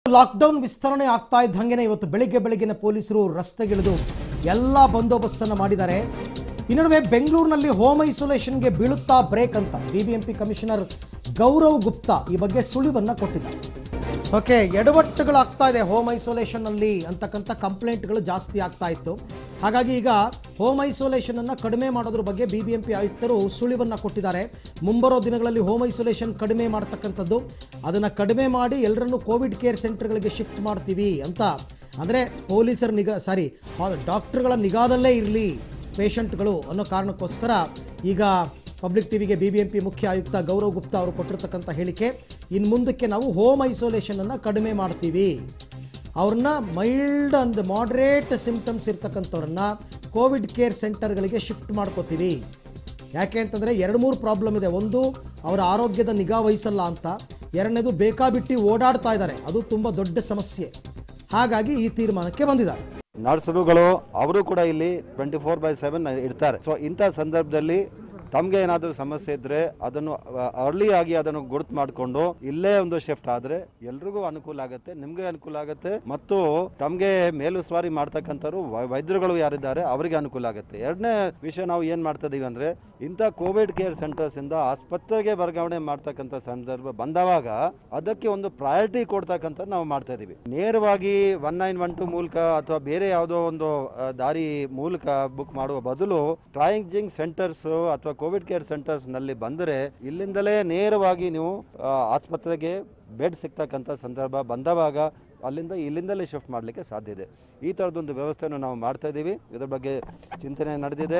Lockdown ವಿಸ್ತರಣೆ ಆಗ್ತಾ ಇದ್ದಂಗೆನೆ ಇವತ್ತು ಬೆಳಿಗ್ಗೆ ಬೆಳಗ್ಗೆನೆ ಪೊಲೀಸರು ರಸ್ತೆಗಿಳಿದು ಎಲ್ಲ ಬಂದೋಬಸ್ತನ್ನು ಮಾಡಿದ್ದಾರೆ ಈ ನಡುವೆ ಬೆಂಗಳೂರಿನಲ್ಲಿ ಹೋಮ್ ಐಸೋಲೇಷನ್ಗೆ ಬೀಳುತ್ತಾ ಬ್ರೇಕ್ ಅಂತ ಬಿಬಿಎಂಪಿ ಕಮಿಷನರ್ ಗೌರವ್ ಗುಪ್ತಾ ಈ ಬಗ್ಗೆ ಸುಳಿವನ್ನ ಕೊಟ್ಟಿದ್ದಾರೆ ಓಕೆ ಎಡವಟ್ಟುಗಳಾಗ್ತಾ ಇದೆ ಹೋಮ್ ಐಸೋಲೇಷನ್ನಲ್ಲಿ ಅಂತಕ್ಕಂಥ ಕಂಪ್ಲೇಂಟ್ಗಳು ಜಾಸ್ತಿ ಆಗ್ತಾ ಇತ್ತು ಹಾಗಾಗಿ ಈಗ ಹೋಮ್ ಐಸೋಲೇಷನ್ ಅನ್ನು ಕಡಿಮೆ ಮಾಡೋದ್ರ ಬಗ್ಗೆ ಬಿ ಬಿ ಎಂ ಪಿ ಆಯುಕ್ತರು ಸುಳಿವನ್ನು ಕೊಟ್ಟಿದ್ದಾರೆ ಮುಂಬರೋ ದಿನಗಳಲ್ಲಿ ಹೋಮ್ ಐಸೋಲೇಷನ್ ಕಡಿಮೆ ಮಾಡ್ತಕ್ಕಂಥದ್ದು ಅದನ್ನು ಕಡಿಮೆ ಮಾಡಿ ಎಲ್ಲರನ್ನೂ ಕೋವಿಡ್ ಕೇರ್ ಸೆಂಟರ್ಗಳಿಗೆ ಶಿಫ್ಟ್ ಮಾಡ್ತೀವಿ ಅಂತ ಅಂದರೆ ಪೊಲೀಸರ ನಿಗಾ ಸಾರಿ ಡಾಕ್ಟರ್ಗಳ ನಿಗಾದಲ್ಲೇ ಇರಲಿ ಪೇಷಂಟ್ಗಳು ಅನ್ನೋ ಕಾರಣಕ್ಕೋಸ್ಕರ ಈಗ ಪಬ್ಲಿಕ್ ಟಿವಿಗೆ ಬಿ ಬಿ ಎಂ ಪಿ ಮುಖ್ಯ ಆಯುಕ್ತ ಗೌರವ್ ಗುಪ್ತಾ ಅವರು ಕೊಟ್ಟಿರ್ತಕ್ಕಂಥ ಹೇಳಿಕೆ ಇನ್ನು ಮುಂದಕ್ಕೆ ನಾವು ಹೋಮ್ ಐಸೋಲೇಷನನ್ನು ಕಡಿಮೆ ಮಾಡ್ತೀವಿ ಅವ್ರನ್ನ ಮೈಲ್ಡ್ ಅಂಡ್ ಮಾಡ್ರೇಟ್ ಸಿಂಪ್ಟಮ್ಸ್ ಇರ್ತಕ್ಕಂಥವ್ರನ್ನ ಕೋವಿಡ್ ಕೇರ್ ಸೆಂಟರ್ಗಳಿಗೆ ಶಿಫ್ಟ್ ಮಾಡ್ಕೋತೀವಿ ಯಾಕೆ ಅಂತಂದರೆ ಎರಡು ಮೂರು ಪ್ರಾಬ್ಲಮ್ ಇದೆ ಒಂದು ಅವರ ಆರೋಗ್ಯದ ನಿಗಾ ವಹಿಸಲ್ಲ ಅಂತ ಎರಡನೇದು ಬೇಕಾಬಿಟ್ಟು ಓಡಾಡ್ತಾ ಇದ್ದಾರೆ ಅದು ತುಂಬ ದೊಡ್ಡ ಸಮಸ್ಯೆ ಹಾಗಾಗಿ ಈ ತೀರ್ಮಾನಕ್ಕೆ ಬಂದಿದ್ದಾರೆ ನರ್ಸರುಗಳು ಅವರು ಕೂಡ ಇಲ್ಲಿ ಟ್ವೆಂಟಿ ಫೋರ್ ಬೈ ಸೆವೆನ್ ಇರ್ತಾರೆ ಸೊ ಇಂಥ ಸಂದರ್ಭದಲ್ಲಿ ತಮಗೆ ಏನಾದರೂ ಸಮಸ್ಯೆ ಇದ್ರೆ ಅದನ್ನು ಅರ್ಲಿ ಆಗಿ ಅದನ್ನು ಗುರುತು ಮಾಡಿಕೊಂಡು ಇಲ್ಲೇ ಒಂದು ಶಿಫ್ಟ್ ಆದ್ರೆ ಎಲ್ರಿಗೂ ಅನುಕೂಲ ಆಗುತ್ತೆ ನಿಮ್ಗೆ ಅನುಕೂಲ ಆಗುತ್ತೆ ಮತ್ತು ತಮಗೆ ಮೇಲುಸ್ತುವಾರಿ ಮಾಡ್ತಕ್ಕಂಥವ್ರು ವೈ- ವೈದ್ಯರುಗಳು ಯಾರಿದ್ದಾರೆ ಅವರಿಗೆ ಅನುಕೂಲ ಆಗುತ್ತೆ ಎರಡನೇ ವಿಷಯ ನಾವು ಏನ್ ಮಾಡ್ತಾ ಇದೀವಿ ಅಂದ್ರೆ ಇಂಥ ಕೋವಿಡ್ ಕೇರ್ ಸೆಂಟರ್ಸ್ ಇಂದ ಆಸ್ಪತ್ರೆಗೆ ವರ್ಗಾವಣೆ ಮಾಡ್ತಕ್ಕಂಥ ಸಂದರ್ಭ ಬಂದವಾಗ ಅದಕ್ಕೆ ಒಂದು ಪ್ರಯಾರಿಟಿ ಕೊಡ್ತಕ್ಕಂಥ ನಾವು ಮಾಡ್ತಾ ಇದೀವಿ ನೇರವಾಗಿ ಒನ್ ನೈನ್ ಒನ್ ಟು ಮೂಲಕ ಅಥವಾ ಬೇರೆ ಯಾವುದೋ ಒಂದು ಆ, ದಾರಿ ಮೂಲಕ ಬುಕ್ ಮಾಡುವ ಬದಲು ಟ್ರೈಂಜಿಂಗ್ ಸೆಂಟರ್ಸ್ ಅಥವಾ ಕೋವಿಡ್ ಕೇರ್ ಸೆಂಟರ್ಸ್ ನಲ್ಲಿ ಬಂದರೆ ಇಲ್ಲಿಂದಲೇ ನೇರವಾಗಿ ನೀವು ಆ, ಆಸ್ಪತ್ರೆಗೆ ಬೆಡ್ ಸಿಗ್ತಕ್ಕಂಥ ಸಂದರ್ಭ ಬಂದವಾಗ ಅಲ್ಲಿಂದ ಇಲ್ಲಿಂದಲೇ ಶಿಫ್ಟ್ ಮಾಡಲಿಕ್ಕೆ ಸಾಧ್ಯ ಇದೆ ಈ ಥರದೊಂದು ವ್ಯವಸ್ಥೆಯನ್ನು ನಾವು ಮಾಡ್ತಾ ಇದ್ದೀವಿ ಇದ್ರ ಬಗ್ಗೆ ಚಿಂತನೆ ನಡೆದಿದೆ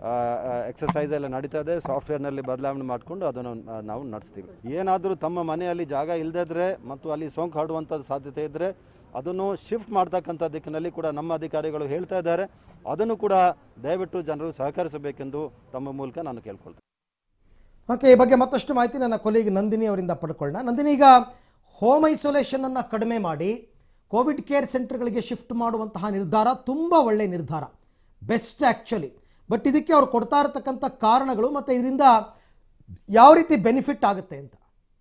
ಎಕ್ಸಸೈಸ್ ಎಲ್ಲ ನಡೀತಾ ಇದೆ ಸಾಫ್ಟ್ವೇರ್ನಲ್ಲಿ ಬದಲಾವಣೆ ಮಾಡಿಕೊಂಡು ಅದನ್ನು ಆ, ನಾವು ನಡೆಸ್ತೀವಿ ಏನಾದರೂ ತಮ್ಮ ಮನೆಯಲ್ಲಿ ಜಾಗ ಇಲ್ಲದಿದ್ರೆ ಮತ್ತು ಅಲ್ಲಿ ಸೋಂಕು ಹರಡುವಂಥ ಸಾಧ್ಯತೆ ಇದ್ದರೆ ಅದನ್ನು ಶಿಫ್ಟ್ ಮಾಡ್ತಕ್ಕಂಥ ದಿಕ್ಕಿನಲ್ಲಿ ಕೂಡ ನಮ್ಮ ಅಧಿಕಾರಿಗಳು ಹೇಳ್ತಾ ಇದ್ದಾರೆ ಅದನ್ನು ಕೂಡ ದಯವಿಟ್ಟು ಜನರು ಸಹಕರಿಸಬೇಕೆಂದು ತಮ್ಮ ಮೂಲಕ ನಾನು ಕೇಳ್ಕೊಳ್ತೇನೆ ಓಕೆ ಈ ಬಗ್ಗೆ ಮತ್ತಷ್ಟು ಮಾಹಿತಿ ನನ್ನ ಕೊಲೀಗ್ ನಂದಿನಿ ಅವರಿಂದ ಪಡ್ಕೊಳ್ಳೋಣ ನಂದಿನಿ ಈಗ ಹೋಮ್ ಐಸೋಲೇಷನನ್ನು ಕಡಿಮೆ ಮಾಡಿ ಕೋವಿಡ್ ಕೇರ್ ಸೆಂಟರ್ಗಳಿಗೆ ಶಿಫ್ಟ್ ಮಾಡುವಂತಹ ನಿರ್ಧಾರ ತುಂಬ ಒಳ್ಳೆಯ ನಿರ್ಧಾರ ಬೆಸ್ಟ್ ಆ್ಯಕ್ಚುಲಿ ಬಟ್ ಇದಕ್ಕೆ ಅವ್ರು ಕೊಡ್ತಾ ಇರತಕ್ಕಂಥ ಕಾರಣಗಳು ಮತ್ತು ಇದರಿಂದ ಯಾವ ರೀತಿ ಬೆನಿಫಿಟ್ ಆಗುತ್ತೆ ಅಂತ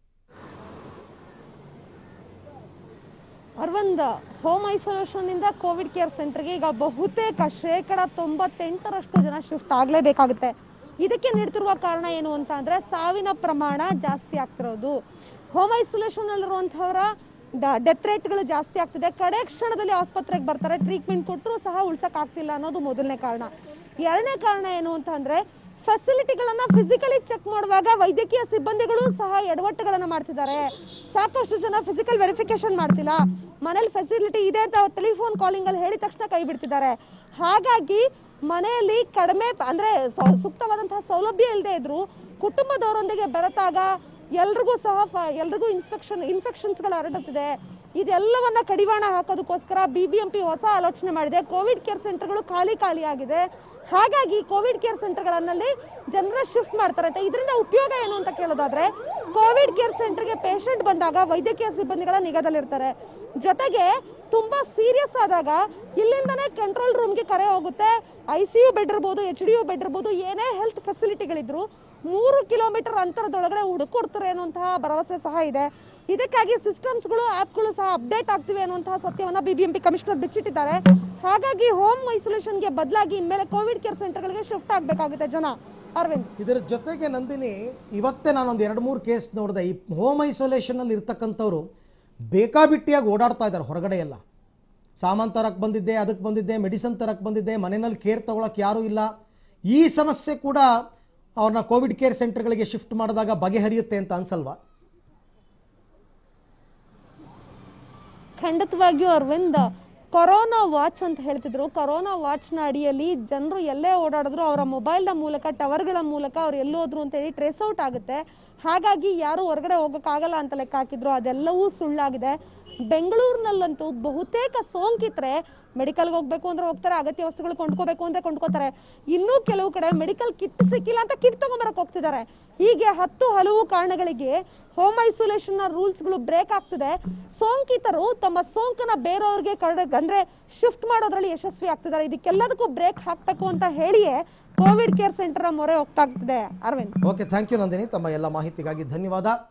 ಅರವಿಂದ್ ಹೋಮ್ ಐಸೋಲೇಷನ್ ಇಂದ ಕೋವಿಡ್ ಕೇರ್ ಸೆಂಟರ್ಗೆ ಈಗ ಬಹುತೇಕ ಶೇಕಡ ತೊಂಬತ್ತೆಂಟರಷ್ಟು ಜನ ಶಿಫ್ಟ್ ಆಗಲೇಬೇಕಾಗುತ್ತೆ ಇದಕ್ಕೆ ನೀಡ್ತಿರುವ ಕಾರಣ ಏನು ಅಂತ ಅಂದ್ರೆ ಸಾವಿನ ಪ್ರಮಾಣ ಜಾಸ್ತಿ ಆಗ್ತಿರೋದು ಹೋಮ್ ಐಸೋಲೇಷನ್ ಅಲ್ಲಿರುವಂತಹವರ ಡೆತ್ ರೇಟ್ಗಳು ಜಾಸ್ತಿ ಆಗ್ತಿದೆ ಕಡೆ ಕ್ಷಣದಲ್ಲಿ ಆಸ್ಪತ್ರೆಗೆ ಬರ್ತಾರೆ ಟ್ರೀಟ್ಮೆಂಟ್ ಕೊಟ್ಟರು ಸಹ ಉಳ್ಸಕ್ ಆಗ್ತಿಲ್ಲ ಅನ್ನೋದು ಮೊದಲನೇ ಕಾರಣ ಎರಡನೇ ಕಾರಣ ಏನು ಅಂತ ಅಂದ್ರೆ ಫೆಸಿಲಿಟಿಗಳನ್ನ ಫಿಸಿಕಲಿ ಚೆಕ್ ಮಾಡುವಾಗ ವೈದ್ಯಕೀಯ ಸಿಬ್ಬಂದಿಗಳು ಸಹ ಎಡವಟ್ಟುಗಳನ್ನ ಮಾಡ್ತಿದ್ದಾರೆ ಸಾಕಷ್ಟು ಜನ ಫಿಸಿಕಲ್ ವೆರಿಫಿಕೇಶನ್ ಮಾಡ್ತಿಲ್ಲ ಮನೇಲಿ ಫೆಸಿಲಿಟಿ ಇದೆ ಅಂತ ಟೆಲಿಫೋನ್ ಕಾಲಿಂಗ್ ಅಲ್ಲಿ ಹೇಳಿದ ತಕ್ಷಣ ಕೈ ಬಿಡ್ತಿದ್ದಾರೆ ಹಾಗಾಗಿ ಮನೆಯಲ್ಲಿ ಕಡಿಮೆ ಅಂದ್ರೆ ಸೌ- ಸೂಕ್ತವಾದಂತಹ ಸೌಲಭ್ಯ ಇಲ್ಲದೆ ಇದ್ರು ಕುಟುಂಬದವರೊಂದಿಗೆ ಬೆರೆತಾಗ ಎಲ್ರಿಗೂ ಸಹ ಫ- ಎಲ್ರಿಗೂ ಇನ್ಸ್ಪೆಕ್ಷನ್ ಇನ್ಫೆಕ್ಷನ್ಸ್ಗಳು ಹರಡುತ್ತಿದೆ ಇದೆಲ್ಲವನ್ನ ಕಡಿವಾಣ ಹಾಕೋದಕ್ಕೋಸ್ಕರ ಬಿಬಿಎಂಪಿ ಹೊಸ ಆಲೋಚನೆ ಮಾಡಿದೆ ಕೋವಿಡ್ ಕೇರ್ ಸೆಂಟರ್ಗಳು ಖಾಲಿ ಖಾಲಿ ಆಗಿದೆ ಹಾಗಾಗಿ ಕೋವಿಡ್ ಕೇರ್ ಸೆಂಟರ್ಗಳಲ್ಲಿ ಜನರ ಶಿಫ್ಟ್ ಮಾಡ್ತಾರೆ ಅಂತ ಇದರಿಂದ ಉಪಯೋಗ ಏನು ಅಂತ ಕೇಳೋದಾದ್ರೆ ಕೋವಿಡ್ ಕೇರ್ ಸೆಂಟರ್ಗೆ ಪೇಷಂಟ್ ಬಂದಾಗ ವೈದ್ಯಕೀಯ ಸಿಬ್ಬಂದಿಗಳ ನಿಗಾದಲ್ಲಿರ್ತಾರೆ ಜೊತೆಗೆ ತುಂಬಾ ಸೀರಿಯಸ್ ಆದಾಗ ಇಲ್ಲಿಂದನೇ ಕಂಟ್ರೋಲ್ ರೂಮ್ಗೆ ಕರೆ ಹೋಗುತ್ತೆ ಐ ಸಿ ಯು ಬೆಡ್ ಇರ್ಬೋದು ಎಚ್ ಡಿ ಯು ಬೆಡ್ ಇರ್ಬೋದು ಏನೇ ಹೆಲ್ತ್ ಫೆಸಿಲಿಟಿಗಳಿದ್ರು ಮೂರು ಕಿಲೋಮೀಟರ್ ಅಂತರದೊಳಗಡೆ ಹುಡುಕೊಡ್ತಾರೆ ಅನ್ನುವಂತಹ ಭರವಸೆ ಸಹ ಇದೆ ಇದಕ್ಕಾಗಿ ಸಿಸ್ಟಮ್ಸ್ಗಳು ಆ್ಯಪ್ಗಳು ಸಹ ಅಪ್ಡೇಟ್ ಆಗ್ತಿವೆ ಅನ್ನುವಂತಹ ಸತ್ಯವನ್ನ ಬಿಬಿಎಂಪಿ ಕಮಿಷನರ್ ಬಿಚ್ಚಿಟ್ಟಿದ್ದಾರೆ ಹಾಗಾಗಿ ಹೋಮ್ ಐಸೋಲೇಷನ್ಗೆ ಬದಲಾಗಿ ಇನ್ಮೇಲೆ ಕೋವಿಡ್ ಕೇರ್ ಸೆಂಟರ್ಗಳಿಗೆ ಶಿಫ್ಟ್ ಆಗಬೇಕಾಗುತ್ತೆ ಜನ ಅರವಿಂದ್ ಇದರ ಜೊತೆಗೆ ನಂದಿನಿ ಇವತ್ತೇ ನಾನೊಂದು ಎರಡು ಮೂರು ಕೇಸ್ ನೋಡಿದೆ ಈ ಹೋಮ್ ಐಸೋಲೇಷನಲ್ಲಿ ಇರ್ತಕ್ಕಂಥವ್ರು ಬೇಕಾಬಿಟ್ಟಿಯಾಗಿ ಓಡಾಡ್ತಾ ಇದ್ದಾರೆ ಹೊರಗಡೆ ಎಲ್ಲ ಸಾಮಾನು ತರಕ್ಕೆ ಬಂದಿದ್ದೆ ಅದಕ್ಕೆ ಬಂದಿದ್ದೆ ಮೆಡಿಸನ್ ತರಕ್ಕೆ ಬಂದಿದ್ದೆ ಮನೆಯಲ್ಲಿ ಕೇರ್ ತೊಗೊಳಕ್ಕೆ ಯಾರೂ ಇಲ್ಲ ಈ ಸಮಸ್ಯೆ ಕೂಡ ಅವ್ರನ್ನ ಕೋವಿಡ್ ಕೇರ್ ಸೆಂಟರ್ಗಳಿಗೆ ಶಿಫ್ಟ್ ಮಾಡಿದಾಗ ಬಗೆಹರಿಯುತ್ತೆ ಅಂತ ಅನ್ಸಲ್ವಾ ಖಂಡಿತವಾಗಿಯೂ ಅರವಿಂದ್ ಕೊರೋನಾ ವಾಚ್ ಅಂತ ಹೇಳ್ತಿದ್ರು ಕೊರೋನಾ ವಾಚ್ನ ಅಡಿಯಲ್ಲಿ ಜನರು ಎಲ್ಲೇ ಓಡಾಡಿದ್ರು ಅವರ ಮೊಬೈಲ್ನ ಮೂಲಕ ಟವರ್ಗಳ ಮೂಲಕ ಅವ್ರು ಎಲ್ಲೋದ್ರು ಅಂತ ಹೇಳಿ ಟ್ರೇಸ್ ಔಟ್ ಆಗುತ್ತೆ ಹಾಗಾಗಿ ಯಾರು ಹೊರಗಡೆ ಹೋಗೋಕ್ಕಾಗಲ್ಲ ಅಂತ ಲೆಕ್ಕ ಹಾಕಿದ್ರು ಅದೆಲ್ಲವೂ ಸುಳ್ಳಾಗಿದೆ ಬೆಂಗಳೂರಿನಲ್ಲಂತೂ ಬಹುತೇಕ ಸೋಂಕಿತರೆ ಮೆಡಿಕಲ್ಗೆ ಹೋಗ್ಬೇಕು ಅಂದ್ರೆ ಹೋಗ್ತಾರೆ ಅಗತ್ಯ ವಸ್ತುಗಳು ಕೊಂಡ್ಕೋಬೇಕು ಅಂದ್ರೆ ಕೊಂಡ್ಕೋತಾರೆ ಇನ್ನೂ ಕೆಲವು ಕಡೆ ಮೆಡಿಕಲ್ ಕಿಟ್ ಸಿಕ್ಕಿಲ್ಲ ಅಂತ ಕಿಟ್ ತಗೊಂಬರಕ್ ಹೋಗ್ತಿದ್ದಾರೆ ಹೀಗೆ ಹತ್ತು ಹಲವು ಕಾರಣಗಳಿಗೆ ಹೋಮ್ ಐಸೋಲೇಷನ್ ರೂಲ್ಸ್ಗಳು ಬ್ರೇಕ್ ಆಗ್ತಿದೆ ಸೋಂಕಿತರು ತಮ್ಮ ಸೋಂಕನ್ನ ಬೇರೆಯವ್ರಿಗೆ ಕರಡ ಅಂದ್ರೆ ಶಿಫ್ಟ್ ಮಾಡೋದ್ರಲ್ಲಿ ಯಶಸ್ವಿ ಆಗ್ತಿದ್ದಾರೆ ಇದಕ್ಕೆಲ್ಲದಕ್ಕೂ ಬ್ರೇಕ್ ಹಾಕ್ಬೇಕು ಅಂತ ಹೇಳಿಯೇ ಕೋವಿಡ್ ಕೇರ್ ಸೆಂಟರ್ ಮೊರೆ ಹೋಗ್ತಾ ಆಗ್ತಿದೆ Arvind okay thank you Nandini ತಮ್ಮ ಎಲ್ಲ ಮಾಹಿತಿಗಾಗಿ ಧನ್ಯವಾದ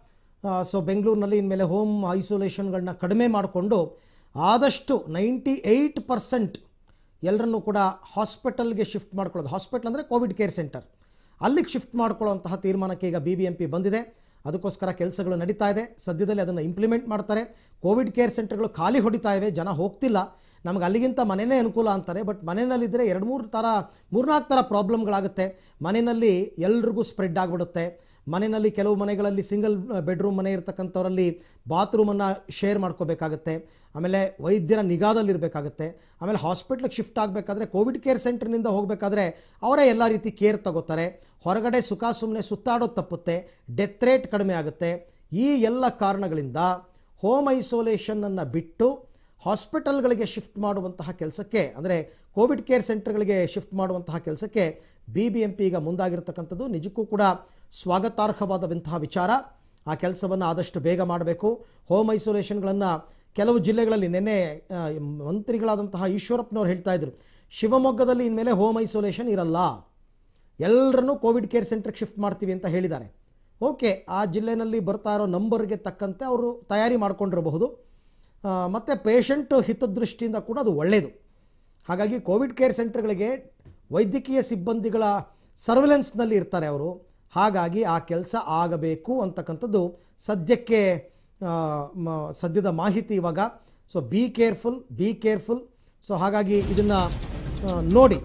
ಸೊ ಬೆಂಗಳೂರಿನಲ್ಲಿ ಇನ್ಮೇಲೆ ಹೋಮ್ ಐಸೋಲೇಷನ್ಗಳನ್ನ ಕಡಿಮೆ ಮಾಡಿಕೊಂಡು ಆದಷ್ಟು ನೈಂಟಿ ಏಯ್ಟ್ ಪರ್ಸೆಂಟ್ ಎಲ್ಲರನ್ನೂ ಕೂಡ ಹಾಸ್ಪಿಟಲ್ಗೆ ಶಿಫ್ಟ್ ಮಾಡ್ಕೊಳ್ಳೋದು ಹಾಸ್ಪಿಟಲ್ ಅಂದರೆ ಕೋವಿಡ್ ಕೇರ್ ಸೆಂಟರ್ ಅಲ್ಲಿಗೆ ಶಿಫ್ಟ್ ಮಾಡ್ಕೊಳ್ಳೋಂತಹ ತೀರ್ಮಾನಕ್ಕೆ ಈಗ ಬಿ ಬಿ ಎಂ ಪಿ ಬಂದಿದೆ ಅದಕ್ಕೋಸ್ಕರ ಕೆಲಸಗಳು ನಡೀತಾ ಇದೆ ಸದ್ಯದಲ್ಲಿ ಅದನ್ನು ಇಂಪ್ಲಿಮೆಂಟ್ ಮಾಡ್ತಾರೆ ಕೋವಿಡ್ ಕೇರ್ ಸೆಂಟರ್ಗಳು ಖಾಲಿ ಹೊಡಿತಾ ಇವೆ ಜನ ಹೋಗ್ತಿಲ್ಲ ನಮಗೆ ಅಲ್ಲಿಗಿಂತ ಮನೆಯೇ ಅನುಕೂಲ ಅಂತಾರೆ ಬಟ್ ಮನೆಯಲ್ಲಿದ್ದರೆ ಎರಡು ಮೂರು ಥರ ಮೂರ್ನಾಲ್ಕು ಥರ ಪ್ರಾಬ್ಲಮ್ಗಳಾಗುತ್ತೆ ಮನೆಯಲ್ಲಿ ಎಲ್ರಿಗೂ ಸ್ಪ್ರೆಡ್ ಆಗಿಬಿಡುತ್ತೆ ಮನೆಯಲ್ಲಿ ಕೆಲವು ಮನೆಗಳಲ್ಲಿ ಸಿಂಗಲ್ ಬೆಡ್ರೂಮ್ ಮನೆ ಇರ್ತಕ್ಕಂಥವರಲ್ಲಿ ಬಾತ್ರೂಮನ್ನು ಶೇರ್ ಮಾಡ್ಕೋಬೇಕಾಗತ್ತೆ ಆಮೇಲೆ ವೈದ್ಯರ ನಿಗಾದಲ್ಲಿರಬೇಕಾಗತ್ತೆ ಆಮೇಲೆ ಹಾಸ್ಪಿಟ್ಲಿಗೆ ಶಿಫ್ಟ್ ಆಗಬೇಕಾದ್ರೆ ಕೋವಿಡ್ ಕೇರ್ ಸೆಂಟರ್ನಿಂದ ಹೋಗಬೇಕಾದ್ರೆ ಅವರೇ ಎಲ್ಲ ರೀತಿ ಕೇರ್ ತಗೋತಾರೆ ಹೊರಗಡೆ ಸುಖ ಸುಮ್ಮನೆ ಸುತ್ತಾಡೋದು ತಪ್ಪುತ್ತೆ ಡೆತ್ ರೇಟ್ ಕಡಿಮೆ ಆಗುತ್ತೆ ಈ ಎಲ್ಲ ಕಾರಣಗಳಿಂದ ಹೋಮ್ ಐಸೋಲೇಷನನ್ನು ಬಿಟ್ಟು ಹಾಸ್ಪಿಟಲ್ಗಳಿಗೆ ಶಿಫ್ಟ್ ಮಾಡುವಂತಹ ಕೆಲಸಕ್ಕೆ ಅಂದರೆ ಕೋವಿಡ್ ಕೇರ್ ಸೆಂಟರ್ಗಳಿಗೆ ಶಿಫ್ಟ್ ಮಾಡುವಂತಹ ಕೆಲಸಕ್ಕೆ ಬಿ ಬಿ ಎಂ ಪಿ ಈಗ ಮುಂದಾಗಿರ್ತಕ್ಕಂಥದ್ದು ನಿಜಕ್ಕೂ ಕೂಡ ಸ್ವಾಗತಾರ್ಹವಾದಂತಹ ವಿಚಾರ ಆ ಕೆಲಸವನ್ನು ಆದಷ್ಟು ಬೇಗ ಮಾಡಬೇಕು ಹೋಮ್ ಐಸೋಲೇಷನ್ಗಳನ್ನು ಕೆಲವು ಜಿಲ್ಲೆಗಳಲ್ಲಿ ನಿನ್ನೆ ಆ, ಮಂತ್ರಿಗಳಾದಂತಹ ಈಶ್ವರಪ್ಪನವ್ರು ಹೇಳ್ತಾ ಇದ್ರು ಶಿವಮೊಗ್ಗದಲ್ಲಿ ಇನ್ಮೇಲೆ ಹೋಮ್ ಐಸೋಲೇಷನ್ ಇರಲ್ಲ ಎಲ್ಲರನ್ನೂ ಕೋವಿಡ್ ಕೇರ್ ಸೆಂಟ್ರಿಗೆ ಶಿಫ್ಟ್ ಮಾಡ್ತೀವಿ ಅಂತ ಹೇಳಿದ್ದಾರೆ ಓಕೆ ಆ ಜಿಲ್ಲೆನಲ್ಲಿ ಬರ್ತಾ ಇರೋ ನಂಬರ್ಗೆ ತಕ್ಕಂತೆ ಅವರು ತಯಾರಿ ಮಾಡ್ಕೊಂಡಿರಬಹುದು ಮತ್ತು ಪೇಷಂಟ್ ಹಿತದೃಷ್ಟಿಯಿಂದ ಕೂಡ ಅದು ಒಳ್ಳೆಯದು ಹಾಗಾಗಿ ಕೋವಿಡ್ ಕೇರ್ ಸೆಂಟರ್ಗಳಿಗೆ ವೈದ್ಯಕೀಯ ಸಿಬ್ಬಂದಿಗಳ ಸರ್ವೆಲೆನ್ಸ್ನಲ್ಲಿ ಇರ್ತಾರೆ ಅವರು ಹಾಗಾಗಿ ಆ ಕೆಲಸ ಆಗಬೇಕು ಅಂತಕ್ಕಂಥದ್ದು ಸದ್ಯಕ್ಕೆ ಆ, ಮ- ಸದ್ಯದ ಮಾಹಿತಿ ಇವಾಗ so be careful be careful so ಹಾಗಾಗಿ ಇದನ್ನು ನೋಡಿ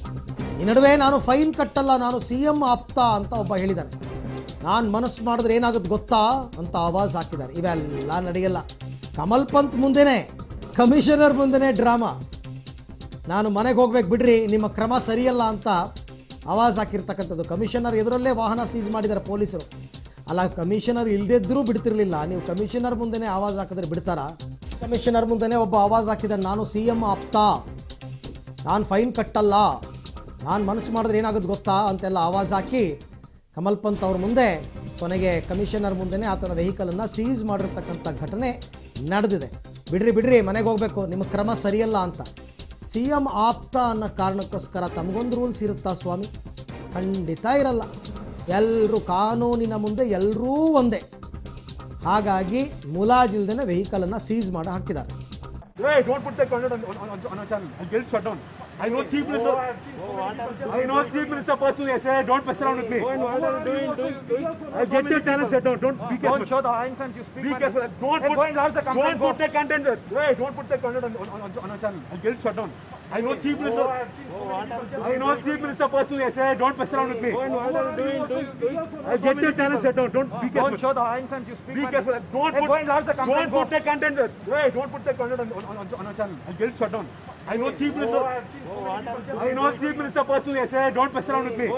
ಈ ನಡುವೆ ನಾನು ಫೈನ್ ಕಟ್ಟಲ್ಲ ನಾನು ಸಿ ಎಂ ಆಪ್ತ ಅಂತ ಒಬ್ಬ ಹೇಳಿದ್ದಾನೆ ನಾನು ಮನಸ್ಸು ಮಾಡಿದ್ರೆ ಏನಾಗುತ್ತೆ ಗೊತ್ತಾ ಅಂತ ಆವಾಜ್ ಹಾಕಿದ್ದಾರೆ ಇವೆಲ್ಲ ನಡೆಯಲ್ಲ ಕಮಲ್ ಪಂತ್ ಮುಂದೆನೇ ಕಮಿಷನರ್ ಮುಂದೆನೇ ಡ್ರಾಮಾ ನಾನು ಮನೆಗೆ ಹೋಗ್ಬೇಕು ಬಿಡ್ರಿ ನಿಮ್ಮ ಕ್ರಮ ಸರಿಯಲ್ಲ ಅಂತ ಆವಾಜ್ ಹಾಕಿರ್ತಕ್ಕಂಥದ್ದು ಕಮಿಷನರ್ ಎದುರಲ್ಲೇ ವಾಹನ ಸೀಸ್ ಮಾಡಿದ್ದಾರೆ ಪೊಲೀಸರು ಅಲ್ಲ ಕಮಿಷನರ್ ಇಲ್ಲದಿದ್ದರೂ ಬಿಡ್ತಿರ್ಲಿಲ್ಲ ನೀವು ಕಮಿಷನರ್ ಮುಂದೆನೇ ಆವಾಜ್ ಹಾಕಿದ್ರೆ ಬಿಡ್ತಾರಾ ಕಮಿಷನರ್ ಮುಂದೆನೇ ಒಬ್ಬ ಆವಾಜ್ ಹಾಕಿದ್ದಾನೆ ನಾನು ಸಿ ಎಂ ಆಪ್ತಾ ನಾನು ಫೈನ್ ಕಟ್ಟಲ್ಲ ನಾನು ಮನಸ್ಸು ಮಾಡಿದ್ರೆ ಏನಾಗುತ್ತೆ ಗೊತ್ತಾ ಅಂತೆಲ್ಲ ಆವಾಜ್ ಹಾಕಿ ಕಮಲ್ ಪಂತ್ ಅವ್ರ ಮುಂದೆ ಕೊನೆಗೆ ಕಮಿಷನರ್ ಮುಂದೆನೇ ಆತನ ವೆಹಿಕಲನ್ನು ಸೀಸ್ ಮಾಡಿರ್ತಕ್ಕಂಥ ಘಟನೆ ನಡೆದಿದೆ ಬಿಡ್ರಿ ಬಿಡ್ರಿ ಮನೆಗೆ ಹೋಗಬೇಕು ನಿಮ್ಮ ಕ್ರಮ ಸರಿಯಲ್ಲ ಅಂತ ಸಿ ಎಂ ಆಪ್ತ ಅನ್ನೋ ಕಾರಣಕ್ಕೋಸ್ಕರ ತಮಗೊಂದು ರೂಲ್ಸ್ ಇರುತ್ತಾ ಸ್ವಾಮಿ ಖಂಡಿತ ಇರಲ್ಲ ಎಲ್ಲರೂ ಕಾನೂನಿನ ಮುಂದೆ ಎಲ್ಲರೂ ಒಂದೇ ಹಾಗಾಗಿ ಮುಲಾಜಿಲ್ದೇ ವೆಹಿಕಲನ್ನು ಸೀಸ್ ಮಾಡಿ ಹಾಕಿದ್ದಾರೆ Hey, don't put that content on, on, on, on our channel. I'll get it shut down. I know Chief Minister. I know Chief Minister personally. I say, don't mess around with me. I'll get your channel shut down. Don't be careful. Don't show the hands and you speak. Be like careful. this. Don't Hey, put, go and lodge the don't complaint. put that content. Hey, don't put that content on, on, on, on our channel. I'll get it shut down. I know Chief Minister. I know Chief Minister personally. I say, don't mess around with me. I'll get your channel shut down. Don't be Don't careful. show the hands and you speak. Be like careful. this. Don't Hey, put, go and lodge the complaint. don't put that content. Hey, don't put that content on, on, on, on our channel. I'll get it shut down. I know Chief Minister. I know Chief Minister personally. I say, don't mess around with me.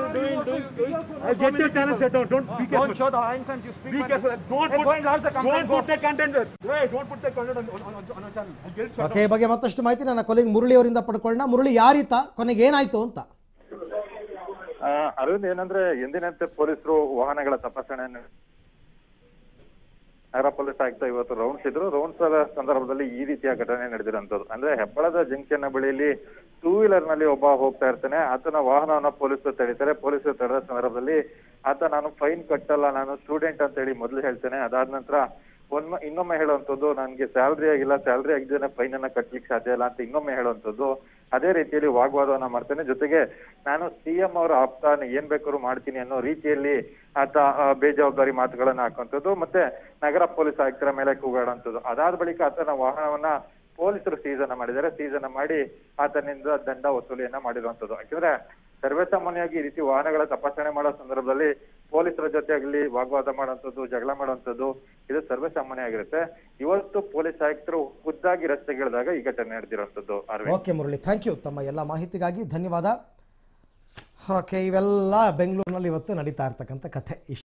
I'll get your channel shut down. Don't be careful. Don't show the hands and you speak. Be like careful. this. Don't Hey, put, go and lodge the complaint. don't put that content. Hey, don't put that content on, on, on, on our channel. I'll get it shut okay ಈ ಬಗ್ಗೆ ಮತ್ತಷ್ಟು ಮಾಹಿತಿ ನನ್ನ ಕೊಲೆಗೆ ಮುರಳಿ ಅವರಿಂದ ಪಡ್ಕೊಳ್ಳೋಣ ಮುರಳಿ ಯಾರೀತ ಕೊನೆಗೆ ಏನಾಯ್ತು ಅಂತ ಆ, ಅರವಿಂದ್ ಏನಂದ್ರೆ ಎಂದಿನಂತೆ ಪೊಲೀಸರು ವಾಹನಗಳ ತಪಾಸಣೆ ನಗರ ಪೊಲೀಸ್ ಆಯುಕ್ತ ಇವತ್ತು ರೌಂಡ್ಸ್ ಇದ್ರು ರೌಂಡ್ಸ್ ಸಂದರ್ಭದಲ್ಲಿ ಈ ರೀತಿಯ ಘಟನೆ ನಡೆದಿರುವಂತದ್ದು ಅಂದ್ರೆ ಹೆಬ್ಬಳದ ಜಂಕ್ಷನ್ ಬಳಿಯಲ್ಲಿ ಟೂ ವೀಲರ್ ನಲ್ಲಿ ಒಬ್ಬ ಹೋಗ್ತಾ ಇರ್ತಾನೆ ಆತನ ವಾಹನವನ್ನ ಪೊಲೀಸರು ತಡೀತಾರೆ ಪೊಲೀಸರು ತಡೆದ ಸಂದರ್ಭದಲ್ಲಿ ಆತ ನಾನು ಫೈನ್ ಕಟ್ಟಲ್ಲ ನಾನು ಸ್ಟೂಡೆಂಟ್ ಅಂತ ಹೇಳಿ ಮೊದಲು ಹೇಳ್ತೇನೆ ಅದಾದ ನಂತರ ಒಮ್ಮೆ ಇನ್ನೊಮ್ಮೆ ಹೇಳುವಂಥದ್ದು ನನಗೆ ಸ್ಯಾಲ್ರಿ ಆಗಿಲ್ಲ ಸ್ಯಾಲ್ರಿ ಆಗಿದ್ದೇನೆ ಫೈನ್ ಅನ್ನ ಕಟ್ಲಿಕ್ಕೆ ಸಾಧ್ಯ ಇಲ್ಲ ಅಂತ ಇನ್ನೊಮ್ಮೆ ಹೇಳುವಂಥದ್ದು ಅದೇ ರೀತಿಯಲ್ಲಿ ವಾಗ್ವಾದವನ್ನ ಮಾಡ್ತೇನೆ ಜೊತೆಗೆ ನಾನು ಸಿಎಂ ಅವರ ಆಪ್ತ ಏನ್ ಬೇಕಾದ್ರೂ ಮಾಡ್ತೀನಿ ಅನ್ನೋ ರೀತಿಯಲ್ಲಿ ಆತ ಆ, ಬೇಜವಾಬ್ದಾರಿ ಮಾತುಗಳನ್ನ ಹಾಕುವಂಥದ್ದು ಮತ್ತೆ ನಗರ ಪೊಲೀಸ್ ಆಯುಕ್ತರ ಮೇಲೆ ಕೂಗಾಡುವಂಥದ್ದು ಅದಾದ ಬಳಿಕ ಆತನ ವಾಹನವನ್ನ ಪೊಲೀಸರು ಸೀಸನ್ನ ಮಾಡಿದ್ದಾರೆ ಸೀಸನ್ನ ಮಾಡಿ ಆತನಿಂದ ದಂಡ ವಸೂಲಿಯನ್ನ ಮಾಡಿರುವಂಥದ್ದು ಯಾಕಂದ್ರೆ ಸರ್ವೇಸಾಮಾನ್ಯವಾಗಿ ಈ ರೀತಿ ವಾಹನಗಳ ತಪಾಸಣೆ ಮಾಡೋ ಸಂದರ್ಭದಲ್ಲಿ ಪೊಲೀಸರ ಜೊತೆ ಆಗಲಿ ವಾಗ್ವಾದ ಮಾಡುವಂಥದ್ದು ಜಗಳ ಮಾಡುವಂಥದ್ದು ಇದು ಸರ್ವೇಸಾಮಾನ್ಯ ಆಗಿರುತ್ತೆ ಇವತ್ತು ಪೊಲೀಸ್ ಆಯುಕ್ತರು ಖುದ್ದಾಗಿ ರಸ್ತೆಗಿಳಿದಾಗ ಈ ಘಟನೆ ನಡೆದಿರುವಂಥದ್ದು Arvind okay Murali thank you ತಮ್ಮ ಎಲ್ಲ ಮಾಹಿತಿಗಾಗಿ ಧನ್ಯವಾದ ಓಕೆ ಇವೆಲ್ಲ ಬೆಂಗಳೂರಿನಲ್ಲಿ ಇವತ್ತು ನಡೀತಾ ಇರ್ತಕ್ಕಂಥ ಕಥೆ ಇಷ್ಟು